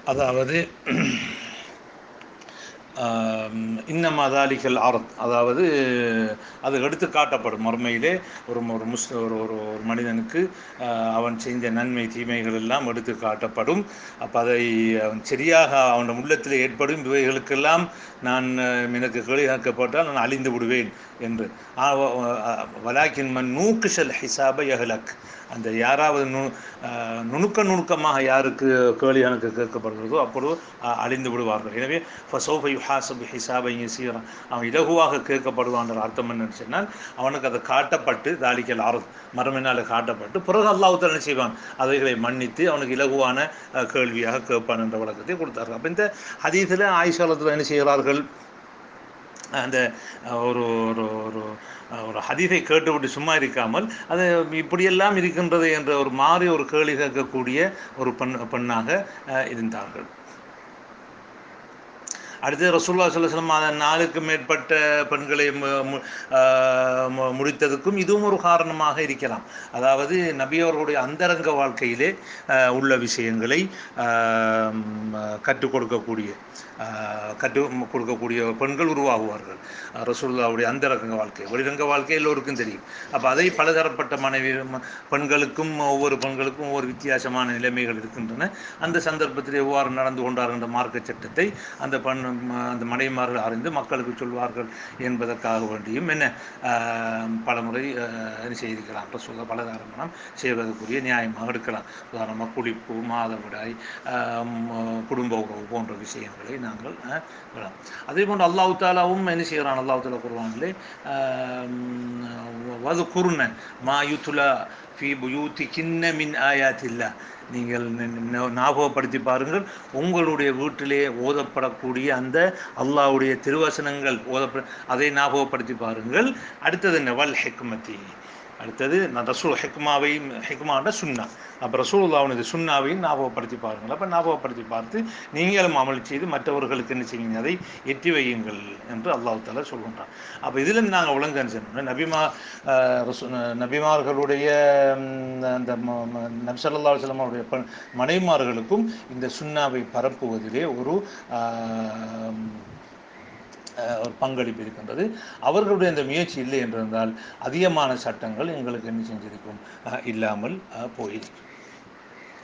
அதாவது இன்னமா தாலிக்கல் ஆரத் அதாவது அது எடுத்து காட்டப்படும் மறுமையிலே ஒரு ஒரு முஸ் ஒரு ஒரு ஒரு மனிதனுக்கு ஆஹ், அவன் செஞ்ச நன்மை தீமைகள் எல்லாம் எடுத்து காட்டப்படும் அப்போ அதை அவன் சரியாக அவன் உள்ளத்தில் ஏற்படும் இவைகளுக்கெல்லாம் நான் ஆஹ், எனக்கு கேள்வியாக்கப்பட்டால் நான் அழிந்து விடுவேன் என்று வலாக்கின் மன் நூக்குஷல் ஹிசாப யஹலக் அந்த யாராவது நு ஆஹ், நுணுக்க நுணுக்கமாக யாருக்கு கேள்வி எனக்கு கேட்கப்படுகிறதோ அப்பொழுது ஆஹ், அழிந்து விடுவார்கள் எனவே ஃபசோஃபை ஹாசபு ஹிசாபை சீரம் அவன் இலகுவாக கேட்கப்படுவான்ற அர்த்தம் என்னன்னு சொன்னால் அவனுக்கு அதை காட்டப்பட்டு தாலிக்கல் ஆறு மரமினால் காட்டப்பட்டு பிறகு அல்லாஹுத்தல் என்ன செய்வான் அவைகளை மன்னித்து அவனுக்கு இலகுவான ஆஹ், கேள்வியாக கேட்பான் என்ற விளக்கத்தை கொடுத்தார்கள் அப்போ இந்த ஹதீஸில் ஆயுஷாலத்தில் என்ன செய்கிறார்கள் அந்த அஹ், ஒரு ஒரு ஒரு அஹ், ஒரு ஹதீஸை கேட்டுவிட்டு சும்மா இருக்காமல் அது இப்படியெல்லாம் இருக்கின்றது என்ற ஒரு மாறி ஒரு கேள்வி கேட்கக்கூடிய ஒரு பெண் பெண்ணாக அஹ், இருந்தார்கள் அடுத்து ரசூல்லா சொல்லம் அதன் நாளுக்கு மேற்பட்ட பெண்களை மு- மு- ஆஹ் மு- முடித்ததுக்கும் இதுவும் ஒரு காரணமாக இருக்கலாம் அதாவது நபி அவர்களுடைய அந்தரங்க வாழ்க்கையிலே ஆஹ் உள்ள விஷயங்களை ஆஹ் ம், கற்றுக் கொடுக்கக்கூடிய ஆஹ் கற்றுக் கொடுக்கக்கூடிய பெண்கள் உருவாகுவார்கள் ஆஹ் ரசூலுல்லாவுடைய அந்தரங்க வாழ்க்கை வெளிரங்க வாழ்க்கை எல்லோருக்கும் தெரியும் அப்போ அதை பலதரப்பட்ட மனைவி ம- பெண்களுக்கும் ஒவ்வொரு பெண்களுக்கும் ஒவ்வொரு வித்தியாசமான நிலைமைகள் இருக்கின்றன அந்த சந்தர்ப்பத்தில் எவ்வாறு நடந்து கொண்டார் என்ற மார்க்க சட்டத்தை அந்த பெண் ம- அந்த மனைவிமார்கள் அறிந்து மக்களுக்கு சொல்வார்கள் என்பதற்காக வேண்டியும் என்ன ஆஹ், பலமுறை ஆஹ், என்ன செய்திருக்கலாம் ரசூலுல்லாஹ் பலதாரமணம் செய்வதற்குரிய நியாயமாக எடுக்கலாம் உதாரணமாக குளிப்பு மாதவிடாய் ஆஹ், ம், குடும்ப உறவு போன்ற விஷயங்களை நாங்கள் ஆஹ், விடலாம் அதே போன்று அல்லாஹ் தாலாவும் என்ன செய்கிறான் அல்லாஹ் தாலா குருவானிலே வது குருன மா யுத்துலா ஃபி புயூத்தி கிண்ண மின் ஆயாத்தில்லா நீங்கள் ந- ந- ஞாபகப்படுத்தி பாருங்கள் உங்களுடைய வீட்டிலே ஓதப்படக்கூடிய அந்த அல்லாஹ்வுடைய திருவசனங்கள் ஓதப்பட அதை ஞாபகப்படுத்தி பாருங்கள் அடுத்தது என்ன வல் ஹெக்மதி அடுத்தது நான் ரசூல் ஹெக்மாவையும் ஹெக்மாண்ட சுன்னா அப்போ ரசூலுல்லாவுனது சுன்னாவையும் ஞாபகப்படுத்தி பாருங்கள் அப்போ ஞாபகப்படுத்தி பார்த்து நீங்களும் அமல் செய்து மற்றவர்களுக்கு என்ன செய்யுங்க அதை எட்டி வையுங்கள் என்று அல்லாஹ் தாலா சொல்கின்றான் அப்போ இதில் நாங்கள் ஒழுங்கு சொன்னோம் நபிமா ஆஹ் ரசூ- நபிமார்களுடைய ம், அந்த ம- ம- நபி ஸல்லல்லாஹு அலைஹி வஸல்லம் அவருடைய பெண் மனைவிமார்களுக்கும் இந்த சுன்னாவை பரப்புவதிலே ஒரு ஆஹ், அஹ், ஒரு பங்களிப்பு இருக்கின்றது அவர்களுடைய அந்த முயற்சி இல்லை என்றிருந்தால் அதிகமான சட்டங்கள் எங்களுக்கு என்ன செஞ்சிருக்கும் அஹ், இல்லாமல் அஹ், போயிருக்கும்